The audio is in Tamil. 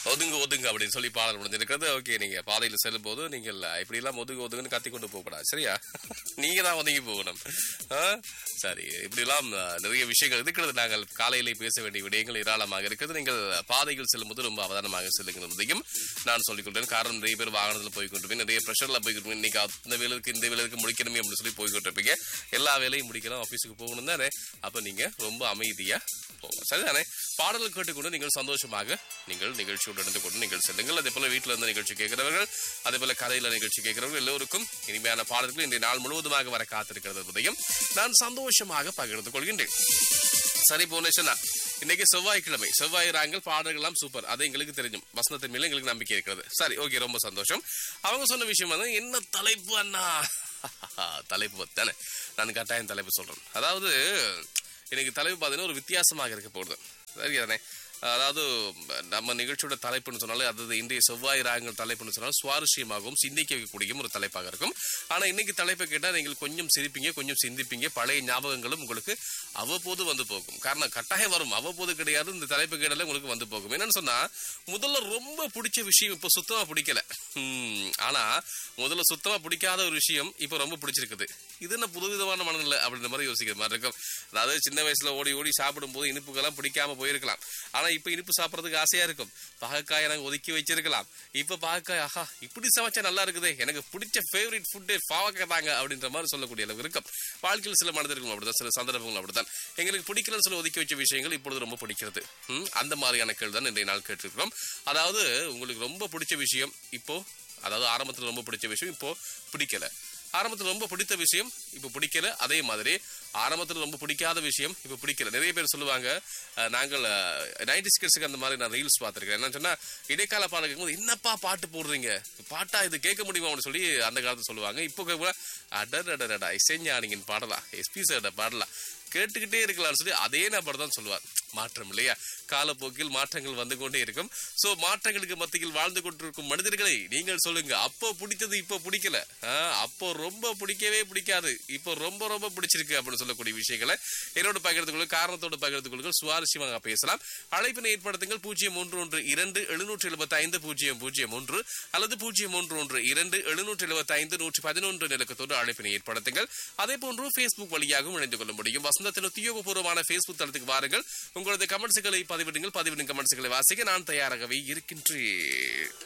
ஒதுங்கு ஒதுங்கு அப்படின்னு சொல்லி பாடல் முடிஞ்சிருக்கிறது ஓகே நீங்க பாதையில் செல்லும் போது நீங்கள் இப்படி எல்லாம் ஒதுங்கு ஒதுங்குன்னு கத்தி கொண்டு போக கூடாது சரியா நீங்க தான் ஒதுங்கி போகணும் ஆ? சரி இப்படி எல்லாம் அஹ், நிறைய விஷயங்கள் இருக்கிறது நாங்கள் காலையிலே பேச வேண்டிய விடயங்கள் ஏராளமாக இருக்கிறது நீங்கள் பாதைகள் செல்லும் போது ரொம்ப அவதானமாக செல்லுகிறதையும் நான் சொல்லிக் கொள்கிறேன் காரணம் நிறைய பேர் வாகனத்தில் போய் கொண்டிருப்பீங்க நிறைய ப்ரெஷர்ல போய் கொண்டிருப்பீங்க இன்னைக்கு அந்த வேலைக்கு இந்த வேலைக்கு முடிக்கணுமே அப்படின்னு சொல்லி போய் கொண்டிருப்பீங்க எல்லா வேலையும் முடிக்கலாம் ஆபீஸுக்கு போகணும் தானே அப்ப நீங்க ரொம்ப அமைதியா போங்க சரிதானே பாடல் கேட்டுக்கொண்டு நீங்கள் சந்தோஷமாக நீங்கள் நிகழ்ச்சியோடு நடந்து கொண்டு நீங்கள் செல்லுங்கள் அதே போல வீட்டில் இருந்து நிகழ்ச்சி கேட்கிறவர்கள் அதே போல கதையில நிகழ்ச்சி கேட்கிறவர்கள் எல்லோருக்கும் இனிமையான பாடல்கள் இன்றைய நாள் முழுவதுமாக வர காத்திருக்கிறது என்பதையும் நான் சந்தோஷமாக பகிர்ந்து கொள்கின்றேன் சரி புவனேஸ்வரா இன்னைக்கு செவ்வாய்க்கிழமை செவ்வாய் ராங்கள் பாடல்கள் எல்லாம் சூப்பர் அது எங்களுக்கு தெரியும் வசனத்தின் மேல எங்களுக்கு நம்பிக்கை இருக்கிறது சரி ஓகே ரொம்ப சந்தோஷம் அவங்க சொன்ன விஷயம் வந்து என்ன தலைப்பு அண்ணா தலைப்பு தானே நான் கட்டாயம் தலைப்பு சொல்றேன் அதாவது இன்னைக்கு தலைப்பு பார்த்தீங்கன்னா ஒரு வித்தியாசமாக இருக்க போகுது சரிதானே அதாவது நம்ம நிகழ்ச்சியோட தலைப்புன்னு சொன்னாலே அது இன்றைய செவ்வாய் ராகங்கள் தலைப்புன்னு சொன்னால் சுவாரஸ்யமாகவும் சிந்திக்க வைக்கக்கூடிய ஒரு தலைப்பாக இருக்கும் ஆனா இன்னைக்கு தலைப்பை கேட்டால் நீங்கள் கொஞ்சம் சிரிப்பீங்க கொஞ்சம் சிந்திப்பீங்க பழைய ஞாபகங்களும் உங்களுக்கு அவ்வப்போது வந்து போகும் காரணம் கட்டாயம் வரும் அவ்வப்போது கிடையாது இந்த தலைப்பு கேட்டாலே உங்களுக்கு வந்து போகும் என்னன்னு சொன்னா முதல்ல ரொம்ப பிடிச்ச விஷயம் இப்போ சுத்தமா பிடிக்கல ஹம், ஆனா முதல்ல சுத்தமா பிடிக்காத ஒரு விஷயம் இப்போ ரொம்ப பிடிச்சிருக்குது இது என்ன புதுவிதமான மனநிலை அப்படின்ற மாதிரி யோசிக்கிற மாதிரி இருக்கும் அதாவது சின்ன வயசுல ஓடி ஓடி சாப்பிடும் போது இனிப்புகள்லாம் பிடிக்காம போயிருக்கலாம் ஆனா இப்ப இனிப்பு சாப்பிடறதுக்கு ஆசையா இருக்கும் பாகக்காயை நாங்க ஒதுக்கி வச்சிருக்கலாம் இப்ப பாகக்காய் ஆஹா இப்படி சமைச்சா நல்லா இருக்குதே எனக்கு பிடிச்ச ஃபேவரட் ஃபுட்டு பாவக்காய் தாங்க அப்படின்ற மாதிரி சொல்லக்கூடிய அளவு இருக்கும் வாழ்க்கையில் சில மனிதர்கள் அப்படிதான் சில சந்தர்ப்பங்கள் அப்படிதான் எங்களுக்கு பிடிக்கலன்னு சொல்லி ஒதுக்கி வச்ச விஷயங்கள் இப்பொழுது ரொம்ப பிடிக்கிறது ம், அந்த மாதிரியான கேள்வி தான் இன்றைய நாள் கேட்டிருக்கிறோம் அதாவது உங்களுக்கு ரொம்ப பிடிச்ச விஷயம் இப்போ அதாவது ஆரம்பத்துல ரொம்ப பிடிச்ச விஷயம் இப்போ பிடிக்கல ஆரம்பத்துல ரொம்ப பிடித்த விஷயம் இப்போ பிடிக்கல அதே மாதிரி ஆரம்பத்துல ரொம்ப பிடிக்காத விஷயம் இப்போ பிடிக்கல நிறைய பேர் சொல்லுவாங்க அஹ், நாங்கள் நைன்டி ஸ்கிட்ஸுக்கு அந்த மாதிரி நான் ரீல்ஸ் பார்த்துருக்கேன் என்ன சொன்னா இடைக்கால பாடல் கேட்கும்போது என்னப்பா பாட்டு போடுறீங்க பாட்டா இது கேட்க முடியுமா அப்படின்னு சொல்லி அந்த காலத்துல சொல்லுவாங்க இப்போ கேட்க அடடடடா இசைஞானிங்கின் பாடலா எஸ்பி சார்ட பாடலா கேட்டுக்கிட்டே இருக்கலாம்னு சொல்லி அதே நபர் தான் சொல்லுவார் மாற்றம் இல்லையா காலப்போக்கில் மாற்றங்கள் வந்து கொண்டே இருக்கும் சோ மாற்றங்களுக்கு மத்தியில் வாழ்ந்து கொண்டிருக்கும் மனிதர்களை நீங்கள் சொல்லுங்க அப்போ பிடித்தது இப்போ பிடிக்கல ஆ, அப்போ ரொம்ப பிடிக்கவே பிடிக்காது இப்போ ரொம்ப ரொம்ப பிடிச்சிருக்கு அப்படின்னு சொல்லக்கூடிய விஷயங்களை என்னோட பகிர்ந்து கொள்ளுங்க காரணத்தோடு பகிர்ந்து கொள்ளுங்கள் சுவாரஸ்யமாக பேசலாம் அழைப்பினை ஏற்படுத்துங்கள் பூஜ்ஜியம் ஒன்று ஒன்று இரண்டு எழுநூற்றி எழுபத்தி ஐந்து பூஜ்ஜியம் பூஜ்ஜியம் ஒன்று அல்லது பூஜ்ஜியம் ஒன்று ஒன்று இரண்டு எழுநூற்றி எழுபத்தி ஐந்து நூற்றி பதினொன்று நிலக்கத்தோடு அழைப்பினை ஏற்படுத்துங்கள் அதே போன்று Facebook வழியாகவும் இணைந்து கொள்ள முடியும் வசந்தத்தின் உத்தியோகபூர்வமான Facebook தளத்துக்கு வாருங்கள் உங்களது கமெண்ட்ஸ்களை பதிவிடுங்கள் பதிவிடும் கமெண்ட்ஸ்களை வாசிக்க நான் தயாராகவே இருக்கின்றேன்